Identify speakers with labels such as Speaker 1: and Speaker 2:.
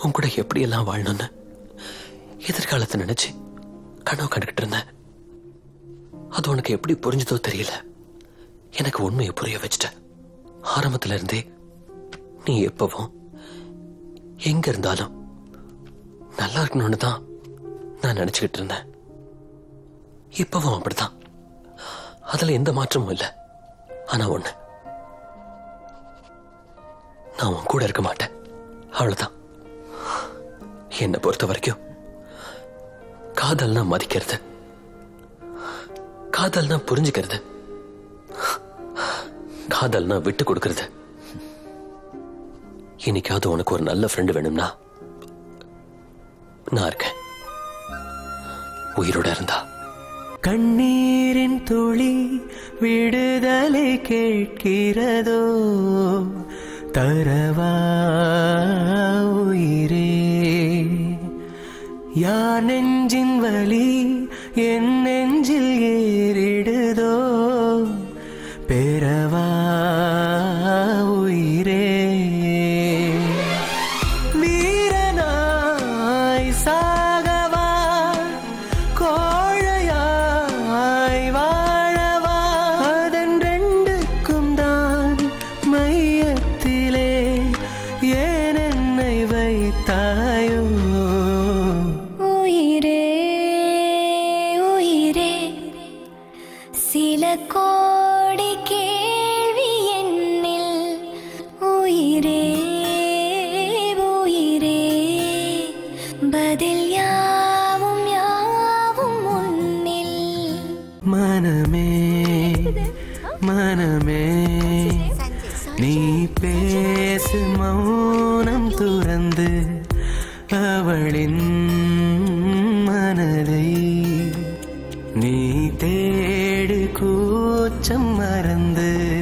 Speaker 1: உன் கூட எப்படியெல்லாம் வாழணும்னு எதிர்காலத்தை நினைச்சு கனவு கண்டுகிட்டு இருந்தேன் அது உனக்கு எப்படி புரிஞ்சதோ தெரியல எனக்கு உண்மையை புரிய வச்சுட்ட ஆரம்பத்துல இருந்தே நீ எப்பவும் எங்க இருந்தாலும் நல்லா இருக்கணும்னு தான் நான் நினைச்சுக்கிட்டு இருந்தேன் இப்பவும் அப்படிதான் அதுல எந்த மாற்றமும் இல்லை ஆனா ஒண்ணு நான் உன் கூட இருக்க மாட்டேன் அவ்வளவுதான் என்னை பொறுத்த வரைக்கும் காதல்னா மதிக்கிறது காதல்னா புரிஞ்சுக்கிறது காதல்னா விட்டு கொடுக்கிறது இன்னைக்காவது உனக்கு ஒரு நல்ல ஃப்ரெண்டு வேணும்னா நான் இருக்கேன் உயிரோட இருந்தா
Speaker 2: கண்ணீரின் துளி விடுதலை கேட்கிறதோ தரவா உயிரே யார் நெஞ்சின் வலி என் நெஞ்சில் ஏறிடுதோ பெறவா உயிரே வீரனாய் சாகவா கோழையாய் வாழவா அதன் ரெண்டுக்கும் தான் மையத்திலே ஏன் என்னை வைத்தாயோ
Speaker 3: உயிரே உயிரே சில கோடி கேள்வி என்னில் உயிரே உயிரே பதில் யாவும் யாவும் உன்னில்
Speaker 2: மனமே மனமே நீ பேசு மௌனம் துறந்து அவளின் மனதை நீ தேடு கூச்சம் மறந்து